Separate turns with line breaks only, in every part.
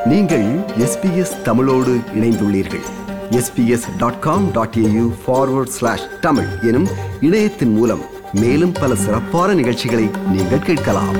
நீங்கள் எஸ்பிஎஸ் தமிழோடு இணைந்துள்ளீர்கள் SBS dot com dot A U forward slash Tamil எனும் இணையத்தின் மூலம் மேலும் பல சிறப்பான நிகழ்ச்சிகளை நீங்கள் கேட்கலாம்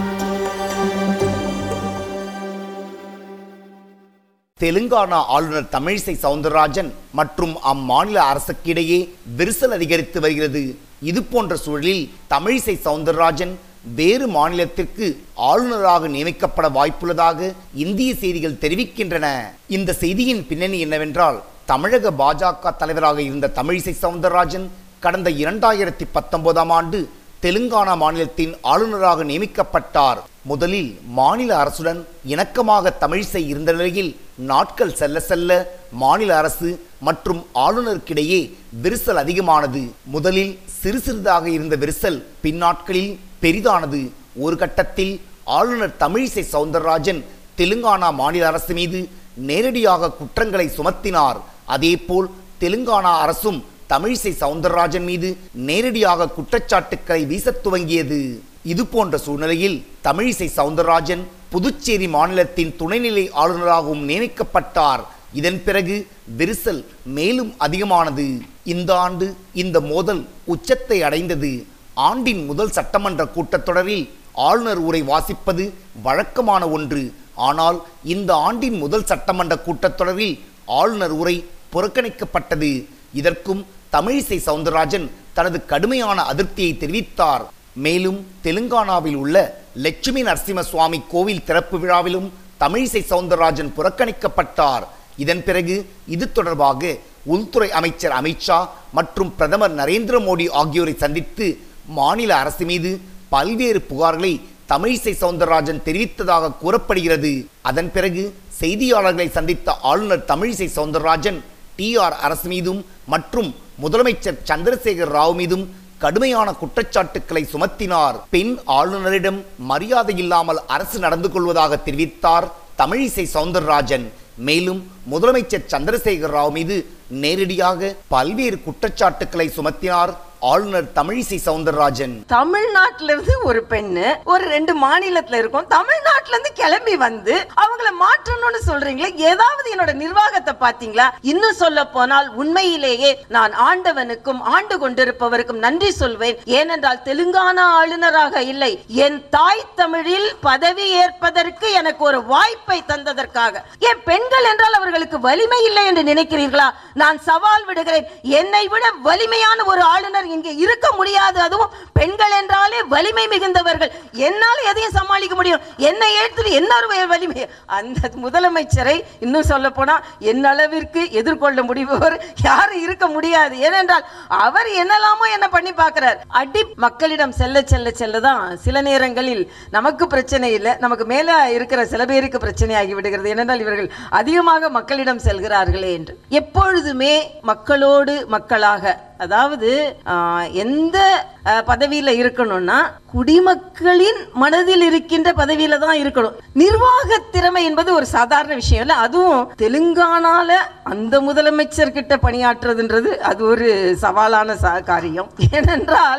தெலுங்கானா ஆளுநர் தமிழிசை சவுந்தரராஜன் மற்றும் அம்மாநில அரசுக்கிடையே விரிசல் அதிகரித்து வருகிறது இது போன்ற சூழலில் தமிழிசை சவுந்தரராஜன் வேறு மாநிலத்திற்கு ஆளுநராக நியமிக்கப்பட வாய்ப்புள்ளதாக இந்திய செய்திகள் தெரிவிக்கின்றன இந்த செய்தியின் பின்னணி என்னவென்றால் தமிழக பாஜக தலைவராக இருந்த தமிழிசை சவுந்தரராஜன் கடந்த இரண்டாயிரத்தி பத்தொன்பதாம் ஆண்டு தெலுங்கானா மாநிலத்தின் ஆளுநராக நியமிக்கப்பட்டார் முதலில் மாநில அரசுடன் இணக்கமாக தமிழிசை இருந்த நிலையில் நாட்கள் செல்ல செல்ல மாநில அரசு மற்றும் ஆளுநருக்கிடையே விரிசல் அதிகமானது முதலில் சிறு சிறிதாக இருந்த விரிசல் பின்னாட்களில் பெரிதானது ஒரு கட்டத்தில் ஆளுநர் தமிழிசை சவுந்தரராஜன் தெலுங்கானா மாநில அரசு மீது நேரடியாக குற்றங்களை சுமத்தினார் அதேபோல் தெலுங்கானா அரசும் தமிழிசை சவுந்தரராஜன் மீது நேரடியாக குற்றச்சாட்டுக்களை வீசத் துவங்கியது இது போன்ற சூழ்நிலையில் தமிழிசை சவுந்தரராஜன் புதுச்சேரி மாநிலத்தின் துணைநிலை ஆளுநராகவும் நியமிக்கப்பட்டார் இதன் பிறகு விரிசல் மேலும் அதிகமானது இந்த ஆண்டு இந்த மோதல் உச்சத்தை அடைந்தது ஆண்டின் முதல் சட்டமன்ற கூட்டத்தொடரில் ஆளுநர் உரை வாசிப்பது வழக்கமான ஒன்று ஆனால் இந்த ஆண்டின் முதல் சட்டமன்ற கூட்டத்தொடரில் ஆளுநர் உரை புறக்கணிக்கப்பட்டது இதற்கும் தமிழிசை சவுந்தரராஜன் தனது கடுமையான அதிருப்தியை தெரிவித்தார் மேலும் தெலுங்கானாவில் உள்ள லட்சுமி நரசிம்ம சுவாமி கோவில் திறப்பு விழாவிலும் தமிழிசை சவுந்தரராஜன் புறக்கணிக்கப்பட்டார் இதன் பிறகு இது தொடர்பாக உள்துறை அமைச்சர் அமித்ஷா மற்றும் பிரதமர் நரேந்திர மோடி ஆகியோரை சந்தித்து மாநில அரசு மீது பல்வேறு புகார்களை தமிழிசை சவுந்தரராஜன் தெரிவித்ததாக கூறப்படுகிறது அதன் பிறகு செய்தியாளர்களை சந்தித்த ஆளுநர் தமிழிசை சவுந்தரராஜன் டிஆர் அரசு மீதும் மற்றும் முதலமைச்சர் சந்திரசேகர் ராவ் மீதும் கடுமையான குற்றச்சாட்டுக்களை சுமத்தினார் பெண் ஆளுநரிடம் மரியாதை இல்லாமல் அரசு நடந்து கொள்வதாக தெரிவித்தார் தமிழிசை சவுந்தரராஜன் மேலும் முதலமைச்சர் சந்திரசேகர் ராவ் மீது நேரடியாக பல்வேறு குற்றச்சாட்டுக்களை சுமத்தினார் ஆளுநர் தமிழிசை சவுந்தரராஜன்
தமிழ்நாட்டுல இருந்து ஒரு பெண்ணு ஒரு ரெண்டு மாநிலத்துல இருக்கும் தமிழ்நாட்டுல இருந்து கிளம்பி வந்து அவங்கள மாற்றணும்னு சொல்றீங்களே ஏதாவது என்னோட நிர்வாகத்தை பாத்தீங்களா இன்னும் சொல்ல போனால் உண்மையிலேயே நான் ஆண்டவனுக்கும் ஆண்டு கொண்டிருப்பவருக்கும் நன்றி சொல்வேன் ஏனென்றால் தெலுங்கானா ஆளுநராக இல்லை என் தாய் தமிழில் பதவி ஏற்பதற்கு எனக்கு ஒரு வாய்ப்பை தந்ததற்காக என் பெண்கள் என்றால் அவர்களுக்கு வலிமை இல்லை என்று நினைக்கிறீர்களா நான் சவால் விடுகிறேன் என்னை விட வலிமையான ஒரு ஆளுநர் இங்கே இருக்க முடியாது அதுவும் பெண்கள் என்றாலே வலிமை மிகுந்தவர்கள் என்னால் எதையும் சமாளிக்க முடியும் என்னை எடுத்துட்டு என்ன ஒரு வலிமை அந்த முதலமைச்சரை இன்னும் சொல்ல போனா என் அளவிற்கு எதிர்கொள்ள முடிபவர் யாரும் இருக்க முடியாது ஏனென்றால் அவர் என்னெல்லாமோ என்ன பண்ணி பார்க்கிறார் அடி மக்களிடம் செல்ல செல்ல செல்ல தான் சில நேரங்களில் நமக்கு பிரச்சனை இல்லை நமக்கு மேல இருக்கிற சில பேருக்கு பிரச்சனையாகி விடுகிறது ஏனென்றால் இவர்கள் அதிகமாக மக்களிடம் செல்கிறார்களே என்று எப்பொழுதுமே மக்களோடு மக்களாக அதாவது ஆஹ், எந்த ஆஹ், பதவியில இருக்கணும்னா குடிமக்களின் மனதில் இருக்கின்ற பதவியில தான் இருக்கணும் நிர்வாக திறமை என்பது ஒரு சாதாரண விஷயம் இல்ல அதுவும் தெலுங்கானால அந்த முதலமைச்சர் கிட்ட பணியாற்றுறதுன்றது அது ஒரு சவாலான சா காரியம் ஏனென்றால்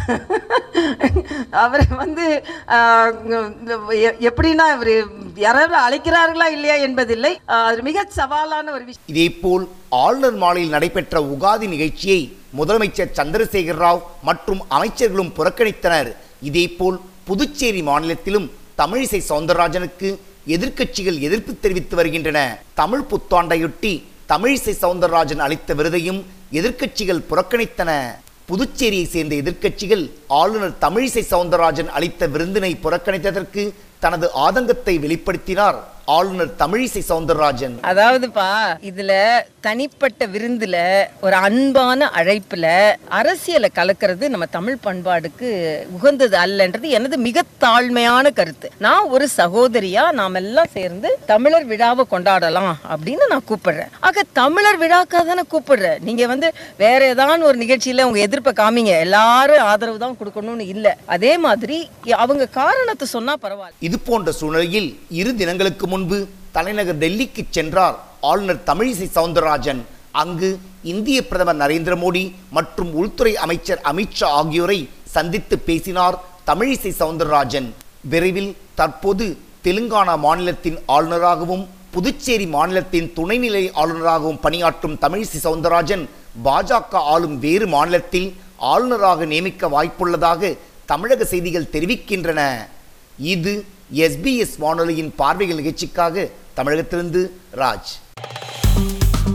அவர் வந்து ஆஹ், எ- எப்படின்னா இவர் யாராவது அழைக்கிறார்களா இல்லையா என்பதில்லை ஆஹ், அது மிக சவாலான ஒரு விஷயம்
இதேபோல் ஆளுநர் மாலையில் நடைபெற்ற உகாதி நிகழ்ச்சியை முதலமைச்சர் சந்திரசேகர் ராவ் மற்றும் அமைச்சர்களும் புறக்கணித்தனர் இதேபோல் புதுச்சேரி மாநிலத்திலும் தமிழிசை சவுந்தரராஜனுக்கு எதிர்க்கட்சிகள் எதிர்ப்பு தெரிவித்து வருகின்றன தமிழ் புத்தாண்டையொட்டி தமிழிசை சவுந்தரராஜன் அளித்த விருதையும் எதிர்க்கட்சிகள் புறக்கணித்தன புதுச்சேரியை சேர்ந்த எதிர்க்கட்சிகள் ஆளுநர் தமிழிசை சவுந்தரராஜன் அளித்த விருந்தினை புறக்கணித்ததற்கு தனது ஆதங்கத்தை வெளிப்படுத்தினார் ஆளுநர் தமிழிசை சவுந்தரராஜன்
அதாவதுப்பா இதுல தனிப்பட்ட விருந்துல ஒரு அன்பான அழைப்புல அரசியலை கலக்கிறது நம்ம தமிழ் பண்பாடுக்கு உகந்தது அல்லன்றது எனது மிக தாழ்மையான கருத்து நான் ஒரு சகோதரியா நாம் எல்லாம் சேர்ந்து தமிழர் விழாவை கொண்டாடலாம் அப்படின்னு நான் கூப்பிடுறேன் ஆக தமிழர் விழாக்காக தானே கூப்பிடுறேன் நீங்க வந்து வேற ஏதாவது ஒரு நிகழ்ச்சியில உங்க எதிர்ப்பை காமிங்க எல்லாரும் ஆதரவு தான் கொடுக்கணும்னு இல்ல அதே மாதிரி அவங்க காரணத்தை சொன்னா பரவாயில்ல
இது போன்ற சூழ்நிலையில் இரு தினங்களுக்கு முன்பு தலைநகர் டெல்லிக்கு சென்றார் ஆளுநர் தமிழிசை சவுந்தரராஜன் அங்கு இந்திய பிரதமர் நரேந்திர மோடி மற்றும் உள்துறை அமைச்சர் அமித்ஷா ஆகியோரை சந்தித்து பேசினார் தமிழிசை சவுந்தரராஜன் விரைவில் தற்போது தெலுங்கானா மாநிலத்தின் ஆளுநராகவும் புதுச்சேரி மாநிலத்தின் துணைநிலை ஆளுநராகவும் பணியாற்றும் தமிழிசை சவுந்தரராஜன் பாஜக ஆளும் வேறு மாநிலத்தில் ஆளுநராக நியமிக்க வாய்ப்புள்ளதாக தமிழக செய்திகள் தெரிவிக்கின்றன இது எஸ்பிஎஸ் வானொலியின் பார்வைகள் நிகழ்ச்சிக்காக தமிழகத்திலிருந்து ராஜ்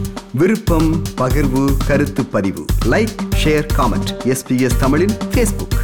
விருப்பம் பகிர்வு கருத்து பதிவு லைக் ஷேர் காமெண்ட் எஸ்பிஎஸ் தமிழின் ஃபேஸ்புக்